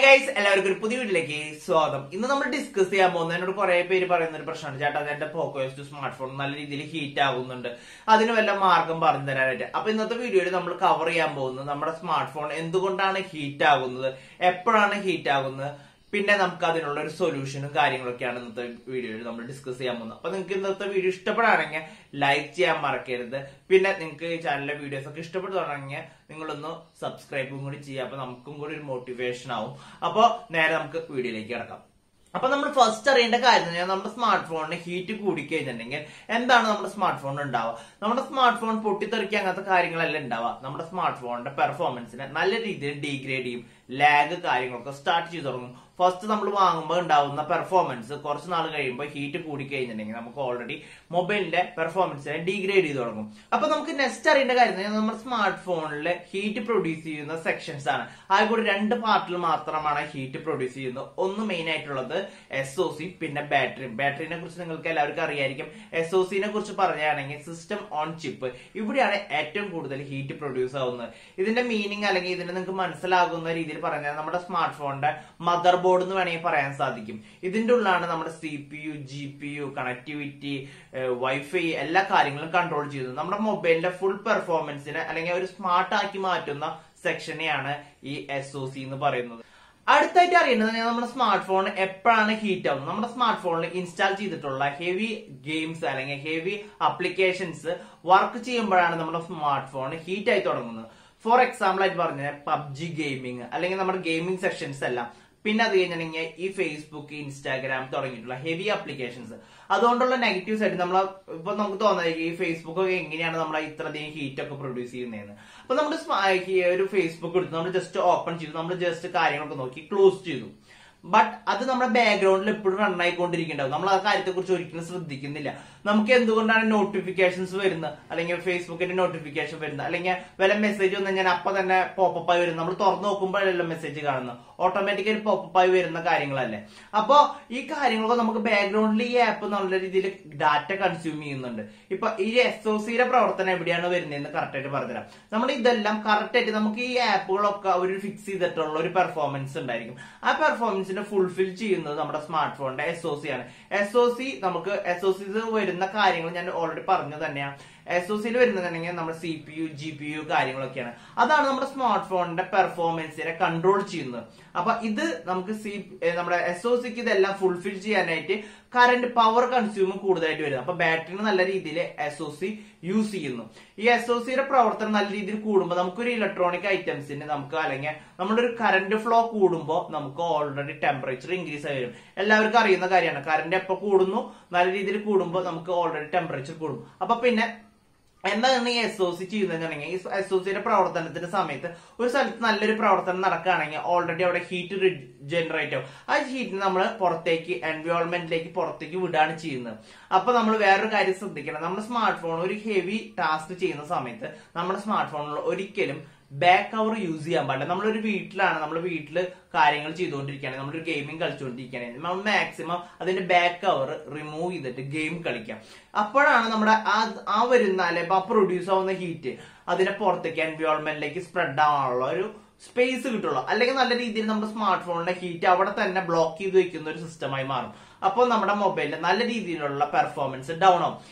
guys എല്ലാവർക്കും ഒരു പുതിയ വീട്ടിലേക്ക് സ്വാഗതം ഇന്ന് നമ്മൾ ഡിസ്കസ് ചെയ്യാൻ പോകുന്നത് എന്നോട് കുറെ പേര് പറയുന്ന ഒരു പ്രശ്നമാണ് ചേട്ടാ എന്റെ പോക്കോസ് ടു സ്മാർട്ട് ഫോൺ നല്ല രീതിയിൽ ഹീറ്റ് ആകുന്നുണ്ട് അതിന് വല്ല മാർഗം പറഞ്ഞു തരാനായിട്ട് അപ്പൊ ഇന്നത്തെ വീഡിയോയിൽ നമ്മൾ കവർ ചെയ്യാൻ പോകുന്നത് നമ്മുടെ സ്മാർട്ട് ഫോൺ എന്തുകൊണ്ടാണ് ഹീറ്റ് ആകുന്നത് എപ്പോഴാണ് ഹീറ്റ് ആകുന്നത് പിന്നെ നമുക്ക് അതിനുള്ള ഒരു സൊല്യൂഷനും കാര്യങ്ങളൊക്കെയാണ് ഇന്നത്തെ വീഡിയോയിൽ നമ്മൾ ഡിസ്കസ് ചെയ്യാൻ പോകുന്നത് അപ്പൊ നിങ്ങൾക്ക് ഇന്നത്തെ വീഡിയോ ഇഷ്ടപ്പെടുകയാണെങ്കിൽ ലൈക്ക് ചെയ്യാൻ മറക്കരുത് പിന്നെ നിങ്ങൾക്ക് ഈ ചാനലിലെ വീഡിയോസ് ഒക്കെ ഇഷ്ടപ്പെടുകയാണെങ്കിൽ നിങ്ങളൊന്ന് സബ്സ്ക്രൈബും കൂടി ചെയ്യുക അപ്പൊ നമുക്കും കൂടി ഒരു മോട്ടിവേഷൻ ആവും അപ്പൊ നേരെ നമുക്ക് വീഡിയോയിലേക്ക് കിടക്കാം അപ്പൊ നമ്മൾ ഫസ്റ്റ് അറിയേണ്ട കാര്യം എന്ന് പറഞ്ഞാൽ നമ്മുടെ സ്മാർട്ട് ഫോണിന് ഹീറ്റ് കൂടിക്കഴിഞ്ഞിട്ടുണ്ടെങ്കിൽ എന്താണ് നമ്മുടെ സ്മാർട്ട് ഫോൺ ഉണ്ടാവുക നമ്മുടെ സ്മാർട്ട് ഫോൺ പൊട്ടിത്തെറിക്കുക അങ്ങനത്തെ കാര്യങ്ങളെല്ലാം ഉണ്ടാവുക നമ്മുടെ സ്മാർട്ട് ഫോണിന്റെ പെർഫോമൻസിനെ നല്ല രീതിയിൽ ഡീഗ്രേഡ് ചെയ്യും ലാഗ് കാര്യങ്ങളൊക്കെ സ്റ്റാർട്ട് ചെയ്ത് തുടങ്ങും ഫസ്റ്റ് നമ്മൾ വാങ്ങുമ്പോൾ ഉണ്ടാവുന്ന പെർഫോമൻസ് കുറച്ച് നാൾ കഴിയുമ്പോൾ ഹീറ്റ് കൂടി കഴിഞ്ഞിട്ടുണ്ടെങ്കിൽ നമുക്ക് ഓൾറെഡി മൊബൈലിന്റെ പെർഫോമൻസിനെ ഡീഗ്രേഡ് ചെയ്ത് തുടങ്ങും അപ്പൊ നമുക്ക് നെക്സ്റ്റ് അറിയേണ്ട കാര്യം എന്ന് പറഞ്ഞാൽ നമ്മുടെ സ്മാർട്ട് ഫോണിൽ ഹീറ്റ് പ്രൊഡ്യൂസ് ചെയ്യുന്ന സെക്ഷൻസ് ആണ് ആകെ കൂടി രണ്ട് പാർട്ടിൽ മാത്രമാണ് ഹീറ്റ് പ്രൊഡ്യൂസ് ചെയ്യുന്നത് ഒന്ന് മെയിൻ ആയിട്ടുള്ളത് എസ് ഒ സി പിന്നെ ബാറ്ററി ബാറ്ററിനെ കുറിച്ച് നിങ്ങൾക്ക് എല്ലാവർക്കും അറിയായിരിക്കും എസ് ഒ സിനെ കുറിച്ച് പറയുകയാണെങ്കിൽ സിസ്റ്റം ഓൺ ചിപ്പ് ഇവിടെയാണ് ഏറ്റവും കൂടുതൽ ഹീറ്റ് പ്രൊഡ്യൂസ് ആവുന്നത് ഇതിന്റെ മീനിങ് അല്ലെങ്കിൽ ഇതിനെ നിങ്ങൾക്ക് മനസ്സിലാകുന്ന രീതിയിൽ പറഞ്ഞാൽ നമ്മുടെ സ്മാർട്ട് ഫോണിന്റെ മദർ ബോർഡ് എന്ന് വേണമെങ്കിൽ പറയാൻ സാധിക്കും ഇതിന്റെ ഉള്ളിലാണ് നമ്മുടെ C P U G P U connectivity wifi എല്ലാ കാര്യങ്ങളും കൺട്രോൾ ചെയ്യുന്നത് നമ്മുടെ മൊബൈലിന്റെ ഫുൾ പെർഫോമൻസിനെ അല്ലെങ്കിൽ ഒരു സ്മാർട്ട് ആക്കി മാറ്റുന്ന സെക്ഷനെയാണ് ഈ എസ് ഒ സി എന്ന് പറയുന്നത് അടുത്തായിട്ട് അറിയേണ്ടത് നമ്മുടെ സ്മാർട്ട് ഫോൺ എപ്പോഴാണ് ഹീറ്റ് ആവുന്നത് നമ്മുടെ സ്മാർട്ട് ഫോണിൽ ഇൻസ്റ്റാൾ ചെയ്തിട്ടുള്ള ഹെവി ഗെയിംസ് അല്ലെങ്കിൽ ഹെവി അപ്ലിക്കേഷൻസ് വർക്ക് ചെയ്യുമ്പോഴാണ് നമ്മുടെ സ്മാർട്ട് ഫോൺ ഹീറ്റ് ആയി തുടങ്ങുന്നത് ഫോർ എക്സാമ്പിൾ ആയിട്ട് പറഞ്ഞാൽ പബ്ജി ഗെയിമിംഗ് അല്ലെങ്കിൽ നമ്മുടെ ഗെയിമിംഗ് സെക്ഷൻസ് എല്ലാം പിന്നെ അത് കഴിഞ്ഞിട്ടുണ്ടെങ്കിൽ ഈ ഫേസ്ബുക്ക് ഇൻസ്റ്റാഗ്രാം തുടങ്ങിയിട്ടുള്ള ഹെവി അപ്ലിക്കേഷൻസ് അതുകൊണ്ടുള്ള നെഗറ്റീവ് സൈഡ് നമ്മൾ ഇപ്പൊ നമുക്ക് തോന്നുന്നത് ഈ ഫേസ്ബുക്ക് ഒക്കെ എങ്ങനെയാണ് നമ്മളെ ഇത്രയധികം ഹീറ്റ് ഒക്കെ പ്രൊഡ്യൂസ് ചെയ്യുന്നതെന്ന് അപ്പൊ നമ്മൾ ഒരു ഫേസ്ബുക്ക് എടുത്ത് നമ്മൾ ജസ്റ്റ് ഓപ്പൺ ചെയ്തു നമ്മൾ ജസ്റ്റ് കാര്യങ്ങളൊക്കെ നോക്കി ക്ലോസ് ചെയ്തു ബട്ട് അത് നമ്മുടെ ബാക്ക്ഗ്രൗണ്ടിൽ എപ്പോഴും റൺ ആയിക്കൊണ്ടിരിക്കുന്നുണ്ടാവും നമ്മൾ ആ കാര്യത്തെ കുറിച്ച് ഒരിക്കലും ശ്രദ്ധിക്കുന്നില്ല നമുക്ക് എന്തുകൊണ്ടാണ് നോട്ടിഫിക്കേഷൻസ് വരുന്നത് അല്ലെങ്കിൽ ഫേസ്ബുക്കിന്റെ നോട്ടിഫിക്കേഷൻ വരുന്നത് അല്ലെങ്കിൽ വല്ല മെസ്സേജ് വന്നു കഴിഞ്ഞാൽ അപ്പൊ തന്നെ പോപ്പപ്പ് ആയി വരുന്നത് നമ്മൾ തുറന്നു നോക്കുമ്പോഴല്ല മെസ്സേജ് കാണുന്നത് ഓട്ടോമാറ്റിക്കലി പോപ്പപ്പ് ആയി വരുന്ന കാര്യങ്ങളല്ലേ അപ്പോ ഈ കാര്യങ്ങളൊക്കെ നമുക്ക് ബാക്ക്ഗ്രൗണ്ടിൽ ഈ ആപ്പ് നല്ല രീതിയിൽ ഡാറ്റ കൺസ്യൂം ചെയ്യുന്നുണ്ട് ഇപ്പൊ ഈ എസ് ഒ സിയുടെ പ്രവർത്തനം എവിടെയാണ് വരുന്നതെന്ന് കറക്റ്റ് ആയിട്ട് പറഞ്ഞുതരാം നമ്മൾ ഇതെല്ലാം കറക്റ്റ് ആയിട്ട് നമുക്ക് ഈ ആപ്പുകളൊക്കെ ഒരു ഫിക്സ് ചെയ്തിട്ടുള്ള ഒരു പെർഫോമൻസ് ഉണ്ടായിരിക്കും ആ പെർഫോമൻസിനെ ഫുൾഫിൽ ചെയ്യുന്നത് നമ്മുടെ സ്മാർട്ട് ഫോണിന്റെ എസ് ഒ സി ആണ് എസ് ഒ സി നമുക്ക് എസ് ഒ സി വരുന്ന കാര്യങ്ങൾ ഞാൻ ഓൾറെഡി പറഞ്ഞു തന്നെയാണ് എസ് ഒ സിയിൽ വരുന്നതാണെങ്കിൽ നമ്മുടെ C P U G P U കാര്യങ്ങളൊക്കെയാണ് അതാണ് നമ്മുടെ സ്മാർട്ട് ഫോണിന്റെ പെർഫോമൻസിനെ കൺട്രോൾ ചെയ്യുന്നത് അപ്പൊ ഇത് നമുക്ക് സി നമ്മുടെ എസ് ഒ സിക്ക് ഇതെല്ലാം ഫുൾഫിൽ ചെയ്യാനായിട്ട് കറന്റ് പവർ കൺസ്യൂം കൂടുതലായിട്ട് വരുന്നത് അപ്പൊ ബാറ്ററിന് നല്ല രീതിയിൽ എസ് ഒ സി യൂസ് ചെയ്യുന്നു ഈ എസ് ഒ സിയുടെ പ്രവർത്തനം നല്ല രീതിയിൽ കൂടുമ്പോൾ നമുക്കൊരു ഇലക്ട്രോണിക് ഐറ്റംസിന് നമുക്ക് അല്ലെങ്കിൽ നമ്മുടെ ഒരു കറന്റ് ഫ്ലോ കൂടുമ്പോൾ നമുക്ക് ഓൾറെഡി ടെമ്പറേച്ചർ ഇൻക്രീസ് ആയി വരും എല്ലാവർക്കും അറിയുന്ന കാര്യമാണ് കറന്റ് എപ്പോൾ കൂടുന്നു നല്ല രീതിയിൽ കൂടുമ്പോൾ നമുക്ക് ഓൾറെഡി ടെമ്പറേച്ചർ കൂടും അപ്പൊ പിന്നെ എന്താണ് ഈ എസ് ഒ സി ചെയ്യുന്നതെന്നുണ്ടെങ്കിൽ ഈ എസ് ഒ സിയുടെ പ്രവർത്തനത്തിന്റെ സമയത്ത് ഒരു സ്ഥലത്ത് നല്ലൊരു പ്രവർത്തനം നടക്കുകയാണെങ്കിൽ ഓൾറെഡി അവിടെ ഹീറ്റ് ജനറേറ്റ് ആവും ആ ഹീറ്റിന് നമ്മൾ പുറത്തേക്ക് എൻവയോൺമെന്റിലേക്ക് പുറത്തേക്ക് വിടുകയാണ് ചെയ്യുന്നത് അപ്പൊ നമ്മൾ വേറൊരു കാര്യം ശ്രദ്ധിക്കണം നമ്മുടെ സ്മാർട്ട് ഫോൺ ഒരു ഹെവി ടാസ്ക് ചെയ്യുന്ന സമയത്ത് നമ്മുടെ സ്മാർട്ട് ഫോണിൽ ഒരിക്കലും ബാക്ക് കവർ യൂസ് ചെയ്യാൻ പാടില്ല നമ്മളൊരു വീട്ടിലാണ് നമ്മൾ വീട്ടിൽ കാര്യങ്ങൾ ചെയ്തുകൊണ്ടിരിക്കുകയാണെങ്കിൽ നമ്മളൊരു ഗെയിമിംഗ് കളിച്ചുകൊണ്ടിരിക്കുകയാണെങ്കിൽ നമ്മൾ മാക്സിമം അതിന്റെ ബാക്ക് കവർ റിമൂവ് ചെയ്തിട്ട് ഗെയിം കളിക്കാം അപ്പോഴാണ് നമ്മുടെ ആ ആ വരുന്ന അല്ലെ ആ പ്രൊഡ്യൂസ് ആവുന്ന ഹീറ്റ് അതിനെ പുറത്തേക്ക് എൻവയോൺമെന്റിലേക്ക് സ്പ്രെഡ് ആവാനുള്ള ഒരു സ്പേസ് കിട്ടുള്ളൂ അല്ലെങ്കിൽ നല്ല രീതിയിൽ നമ്മുടെ സ്മാർട്ട് ഫോണിന്റെ ഹീറ്റ് അവിടെ തന്നെ ബ്ലോക്ക് ചെയ്ത് വെക്കുന്ന ഒരു സിസ്റ്റമായി മാറും അപ്പോൾ നമ്മുടെ മൊബൈലിൽ നല്ല രീതിയിലുള്ള പെർഫോമൻസ് ഡൗൺ ആവും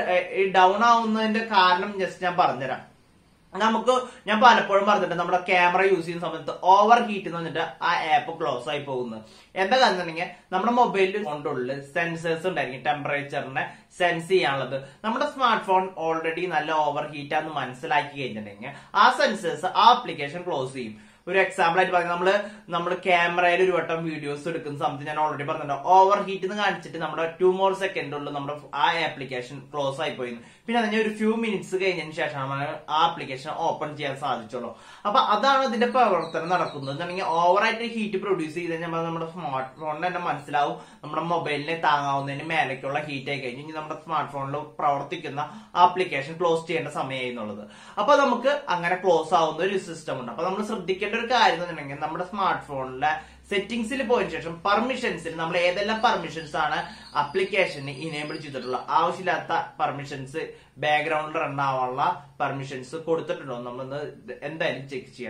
ഈ ഡൗൺ ആവുന്നതിന്റെ കാരണം ജസ്റ്റ് ഞാൻ പറഞ്ഞുതരാം നമുക്ക് ഞാൻ പലപ്പോഴും പറഞ്ഞിട്ട് നമ്മുടെ ക്യാമറ യൂസ് ചെയ്യുന്ന സമയത്ത് ഓവർ ഹീറ്റ് എന്ന് പറഞ്ഞിട്ട് ആ ആപ്പ് ക്ലോസ് ആയി പോകുന്നത് എന്താ കാരണം എന്നുണ്ടെങ്കിൽ നമ്മുടെ മൊബൈലിൽ കൊണ്ടുള്ളിൽ സെൻസേഴ്സ് ഉണ്ടായിരിക്കും ടെമ്പറേച്ചറിനെ സെൻസ് ചെയ്യാനുള്ളത് നമ്മുടെ സ്മാർട്ട് ഫോൺ ഓൾറെഡി നല്ല ഓവർ ഹീറ്റ് ആണെന്ന് മനസ്സിലാക്കി കഴിഞ്ഞിട്ടുണ്ടെങ്കിൽ ആ സെൻസേഴ്സ് ആ ആപ്ലിക്കേഷൻ ക്ലോസ് ചെയ്യും ഒരു എക്സാമ്പിൾ ആയിട്ട് പറഞ്ഞാൽ നമ്മള് നമ്മൾ ക്യാമറയിൽ ഒരു വട്ടം വീഡിയോസ് എടുക്കുന്ന സമയത്ത് ഞാൻ ഓൾറെഡി പറഞ്ഞിട്ടുണ്ട് ഓവർ ഹീറ്റ് എന്ന് കാണിച്ചിട്ട് നമ്മുടെ ടു മോർ സെക്കൻഡുള്ള നമ്മുടെ ആ ആപ്ലിക്കേഷൻ ക്ലോസ് ആയി പോയി പിന്നെ അതിന് ഒരു ഫ്യൂ മിനിറ്റ്സ് കഴിഞ്ഞതിന് ശേഷമാണ് ആ ആപ്ലിക്കേഷൻ ഓപ്പൺ ചെയ്യാൻ സാധിച്ചുള്ളൂ അപ്പൊ അതാണ് ഇതിന്റെ പ്രവർത്തനം നടക്കുന്നത് എന്നുണ്ടെങ്കിൽ ഓവറായിട്ട് ഹീറ്റ് പ്രൊഡ്യൂസ് ചെയ്ത് കഴിഞ്ഞാൽ നമ്മുടെ സ്മാർട്ട് ഫോണിന് തന്നെ മനസ്സിലാവും നമ്മുടെ മൊബൈലിനെ താങ്ങാവുന്നതിന് മേലേക്കുള്ള ഹീറ്റ് ആയി കഴിഞ്ഞു ഇനി നമ്മുടെ സ്മാർട്ട് ഫോണിൽ പ്രവർത്തിക്കുന്ന ആപ്ലിക്കേഷൻ ക്ലോസ് ചെയ്യേണ്ട സമയമായി എന്നുള്ളത് അപ്പൊ നമുക്ക് അങ്ങനെ ക്ലോസ് ആവുന്ന ഒരു സിസ്റ്റം ഉണ്ട് അപ്പൊ നമ്മൾ ശ്രദ്ധിക്കേണ്ട ഒരു കാര്യം എന്നുണ്ടെങ്കിൽ നമ്മുടെ സ്മാർട്ട് ഫോണിലെ സെറ്റിംഗ്സിൽ പോയതിനു ശേഷം പെർമിഷൻസിൽ നമ്മൾ ഏതെല്ലാം പെർമിഷൻസ് ആണ് അപ്ലിക്കേഷന് ഇനേബിൾ ചെയ്തിട്ടുള്ള ആവശ്യമില്ലാത്ത പെർമിഷൻസ് ബാക്ക്ഗ്രൗണ്ടിൽ റൺ ആവാനുള്ള പെർമിഷൻസ് കൊടുത്തിട്ടുണ്ടോ നമ്മളൊന്ന് എന്തായാലും ചെക്ക് ചെയ്യണം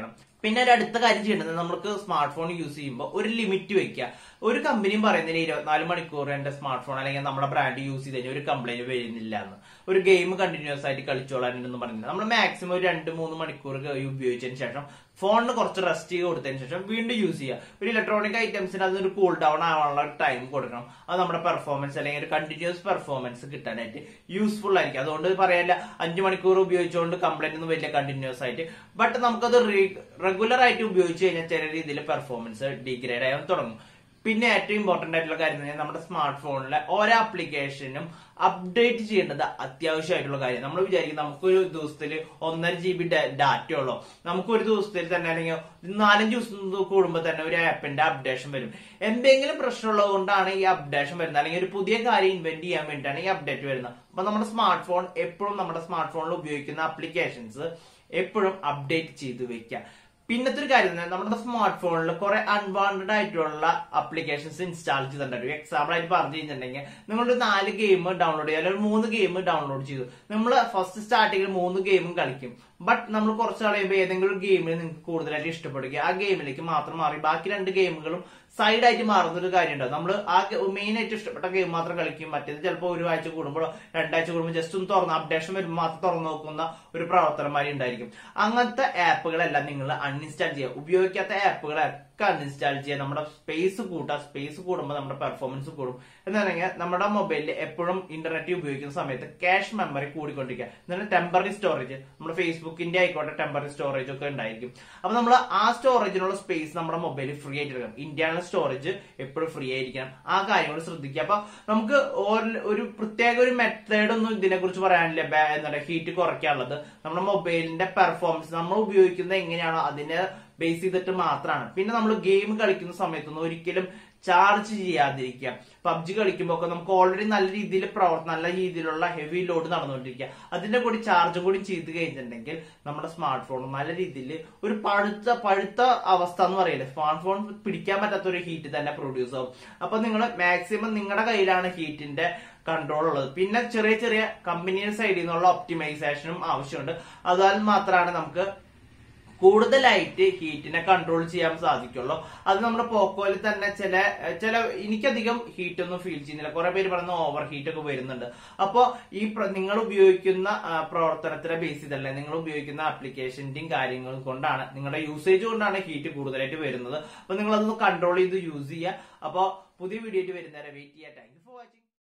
പിന്നെ ഒരു അടുത്ത കാര്യം ചെയ്യേണ്ടത് നമുക്ക് സ്മാർട്ട് ഫോൺ യൂസ് ചെയ്യുമ്പോൾ ഒരു ലിമിറ്റ് വെക്കുക ഒരു കമ്പനിയും പറയുന്നതിന് ഇരുപത്തിനാല് മണിക്കൂർ എന്റെ സ്മാർട്ട് ഫോൺ അല്ലെങ്കിൽ നമ്മുടെ ബ്രാൻഡ് യൂസ് ചെയ്ത് കഴിഞ്ഞാൽ ഒരു കംപ്ലൈന്റ് വരുന്നില്ല എന്ന് ഒരു ഗെയിം കണ്ടിന്യൂസ് ആയിട്ട് കളിച്ചോളാനൊന്നും പറയുന്നില്ല നമ്മൾ മാക്സിമം ഒരു രണ്ട് മൂന്ന് മണിക്കൂർ ഉപയോഗിച്ചതിന് ശേഷം ഫോണിന് കുറച്ച് റെസ്റ്റ് ചെയ്ത് കൊടുത്തതിന് ശേഷം വീണ്ടും യൂസ് ചെയ്യുക ഒരു ഇലക്ട്രോണിക് ഐറ്റംസിന് അതൊരു കൂൾ ഡൗൺ ആവാനുള്ള ടൈം കൊടുക്കണം അത് നമ്മുടെ പെർഫോമൻസ് അല്ലെങ്കിൽ ഒരു കണ്ടിന്യൂസ് പെർഫോമൻസ് കിട്ടാനായിട്ട് യൂസ്ഫുൾ ആയിരിക്കും അതുകൊണ്ട് പറയാനില്ല അഞ്ചു മണിക്കൂർ ഉപയോഗിച്ചുകൊണ്ട് കംപ്ലൈന്റ് ഒന്നും വലിയ കണ്ടിന്യൂസ് ആയിട്ട് ബട്ട് നമുക്കത് റെഗുലർ ആയിട്ട് ഉപയോഗിച്ച് കഴിഞ്ഞാൽ ചില രീതിയിൽ പെർഫോമൻസ് ഡിഗ്രേഡ് ആകാൻ തുടങ്ങും പിന്നെ ഏറ്റവും ഇമ്പോർട്ടന്റ് ആയിട്ടുള്ള കാര്യം എന്ന് പറഞ്ഞാൽ നമ്മുടെ സ്മാർട്ട് ഫോണിലെ ഓരോ ആപ്ലിക്കേഷനും അപ്ഡേറ്റ് ചെയ്യേണ്ടത് അത്യാവശ്യമായിട്ടുള്ള കാര്യം നമ്മൾ വിചാരിക്കും നമുക്കൊരു ദിവസത്തിൽ ഒന്നര ജി ബി ഡാറ്റ ഉള്ളൂ നമുക്ക് ഒരു ദിവസത്തിൽ തന്നെ അല്ലെങ്കിൽ നാലഞ്ച് ദിവസം കൂടുമ്പോൾ തന്നെ ഒരു ആപ്പിന്റെ അപ്ഡേഷൻ വരും എന്തെങ്കിലും പ്രശ്നമുള്ളത് കൊണ്ടാണ് ഈ അപ്ഡേഷൻ വരുന്നത് അല്ലെങ്കിൽ ഒരു പുതിയ കാര്യം ഇൻവെന്റ് ചെയ്യാൻ വേണ്ടിയിട്ടാണ് ഈ അപ്ഡേറ്റ് വരുന്നത് അപ്പൊ നമ്മുടെ സ്മാർട്ട് ഫോൺ എപ്പോഴും നമ്മുടെ സ്മാർട്ട് ഫോണിൽ ഉപയോഗിക്കുന്ന ആപ്ലിക്കേഷൻസ് എപ്പോഴും അപ്ഡേറ്റ് ചെയ്ത് വെക്കുക പിന്നത്തെ ഒരു കാര്യം തന്നെ നമ്മുടെ സ്മാർട്ട് ഫോണിൽ കുറെ അൺവാണ്ടഡ് ആയിട്ടുള്ള അപ്ലിക്കേഷൻസ് ഇൻസ്റ്റാൾ ചെയ്തിട്ടുണ്ടായിരുന്നു എക്സാമ്പിൾ ആയിട്ട് പറഞ്ഞു കഴിഞ്ഞിട്ടുണ്ടെങ്കിൽ നിങ്ങളൊരു നാല് ഗെയിം ഡൗൺലോഡ് ചെയ്യുക അല്ലെങ്കിൽ ഒരു മൂന്ന് ഗെയിം ഡൗൺലോഡ് ചെയ്തു നമ്മൾ ഫസ്റ്റ് സ്റ്റാർട്ടിങ്ങിൽ മൂന്ന് ഗെയിമും കളിക്കും ബട്ട് നമ്മൾ കുറച്ച് കഴിയുമ്പോൾ ഏതെങ്കിലും ഒരു ഗെയിമിൽ നിങ്ങൾക്ക് കൂടുതലായിട്ട് ഇഷ്ടപ്പെടുക ആ ഗെയിമിലേക്ക് മാത്രം മാറി ബാക്കി രണ്ട് ഗെയിമുകളും സൈഡ് ആയിട്ട് മാറുന്ന ഒരു കാര്യം ഉണ്ടാവും നമ്മൾ ആ മെയിൻ ആയിട്ട് ഇഷ്ടപ്പെട്ട ഗെയിം മാത്രം കളിക്കും മറ്റേത് ചിലപ്പോൾ ഒരു ആഴ്ച കൂടുമ്പോഴോ രണ്ടാഴ്ച കൂടുമ്പോൾ ജസ്റ്റ് ഒന്ന് തുറന്ന് അപ്ഡേഷൻ വരുമ്പോൾ മാത്രം തുറന്നു നോക്കുന്ന ഒരു പ്രവർത്തനമാരി ഉണ്ടായിരിക്കും അങ്ങനത്തെ ആപ്പുകളെല്ലാം നിങ്ങൾ അൺഇൻസ്റ്റാൾ ചെയ്യുക ഉപയോഗിക്കാത്ത ആപ്പുകളൊക്കെ അൺഇൻസ്റ്റാൾ ചെയ്യുക നമ്മുടെ സ്പേസ് കൂട്ടുക സ്പേസ് കൂടുമ്പോൾ നമ്മുടെ പെർഫോമൻസ് കൂടും എന്ന് പറഞ്ഞാൽ നമ്മുടെ മൊബൈലിൽ എപ്പോഴും ഇന്റർനെറ്റ് ഉപയോഗിക്കുന്ന സമയത്ത് ക്യാഷ് മെമ്മറി കൂടിക്കൊണ്ടിരിക്കുക എന്നാൽ ടെമ്പററി സ്റ്റോറേജ് നമ്മുടെ ഫേസ്ബുക്കിന്റെ ആയിക്കോട്ടെ ടെമ്പററി സ്റ്റോറേജ് ഒക്കെ ഉണ്ടായിരിക്കും അപ്പൊ നമ്മൾ ആ സ്റ്റോറേജിനുള്ള സ്പേസ് നമ്മുടെ മൊബൈലിൽ ഫ്രീ ആയിട്ട് എടുക്കണം ഇന്റേണൽ സ്റ്റോറേജ് എപ്പോഴും ഫ്രീ ആയിരിക്കണം ആ കാര്യങ്ങൾ ശ്രദ്ധിക്കുക അപ്പൊ നമുക്ക് ഓരോ- ഒരു പ്രത്യേക ഒരു മെത്തേഡ് ഒന്നും ഇതിനെ കുറിച്ച് പറയാനില്ല ബേ- എന്താണ് ഹീറ്റ് കുറയ്ക്കാനുള്ളത് നമ്മുടെ മൊബൈലിന്റെ പെർഫോമൻസ് നമ്മൾ ഉപയോഗിക്കുന്നത് എങ്ങനെയാണോ അതിനെ ബേസ് ചെയ്തിട്ട് മാത്രമാണ് പിന്നെ നമ്മൾ ഗെയിം കളിക്കുന്ന സമയത്തൊന്നും ഒരിക്കലും ചാർജ് ചെയ്യാതിരിക്കുക പബ്ജി കളിക്കുമ്പോൾ ഒക്കെ നമുക്ക് ഓൾറെഡി നല്ല രീതിയിൽ പ്രവർത്തനം നല്ല രീതിയിലുള്ള ഹെവി ലോഡ് നടന്നുകൊണ്ടിരിക്കുക അതിന്റെ കൂടി ചാർജും കൂടി ചെയ്ത് കഴിഞ്ഞിട്ടുണ്ടെങ്കിൽ നമ്മുടെ സ്മാർട്ട് ഫോൺ നല്ല രീതിയിൽ ഒരു പഴുത്ത പഴുത്ത അവസ്ഥ എന്ന് പറയില്ലേ സ്മാർട്ട് ഫോൺ പിടിക്കാൻ പറ്റാത്ത ഒരു ഹീറ്റ് തന്നെ പ്രൊഡ്യൂസ് ആവും അപ്പൊ നിങ്ങൾ മാക്സിമം നിങ്ങളുടെ കയ്യിലാണ് ഹീറ്റിന്റെ കൺട്രോൾ ഉള്ളത് പിന്നെ ചെറിയ ചെറിയ കമ്പനിയുടെ സൈഡിൽ നിന്നുള്ള ഒപ്റ്റിമൈസേഷനും ആവശ്യമുണ്ട് അതിനാൽ മാത്രമാണ് നമുക്ക് കൂടുതലായിട്ട് ഹീറ്റിനെ കൺട്രോൾ ചെയ്യാൻ സാധിക്കുള്ളൂ അത് നമ്മുടെ പോക്കോയിൽ തന്നെ ചില ചില എനിക്കധികം ഹീറ്റ് ഒന്നും ഫീൽ ചെയ്യുന്നില്ല കുറെ പേര് പറയുന്ന ഓവർ ഹീറ്റ് ഒക്കെ വരുന്നുണ്ട് അപ്പോ ഈ പ്ര- നിങ്ങൾ ഉപയോഗിക്കുന്ന ആ, പ്രവർത്തനത്തിനെ ബേസ് ചെയ്തല്ലേ നിങ്ങൾ ഉപയോഗിക്കുന്ന ആപ്ലിക്കേഷന്റെയും കാര്യങ്ങളും കൊണ്ടാണ് നിങ്ങളുടെ യൂസേജ് കൊണ്ടാണ് ഹീറ്റ് കൂടുതലായിട്ട് വരുന്നത് അപ്പൊ നിങ്ങൾ അതൊന്ന് കൺട്രോൾ ചെയ്ത് യൂസ് ചെയ്യുക അപ്പൊ പുതിയ വീഡിയോ ആയിട്ട് വരുന്നവരെ വെയിറ്റ് ചെയ്യാൻ താങ്ക്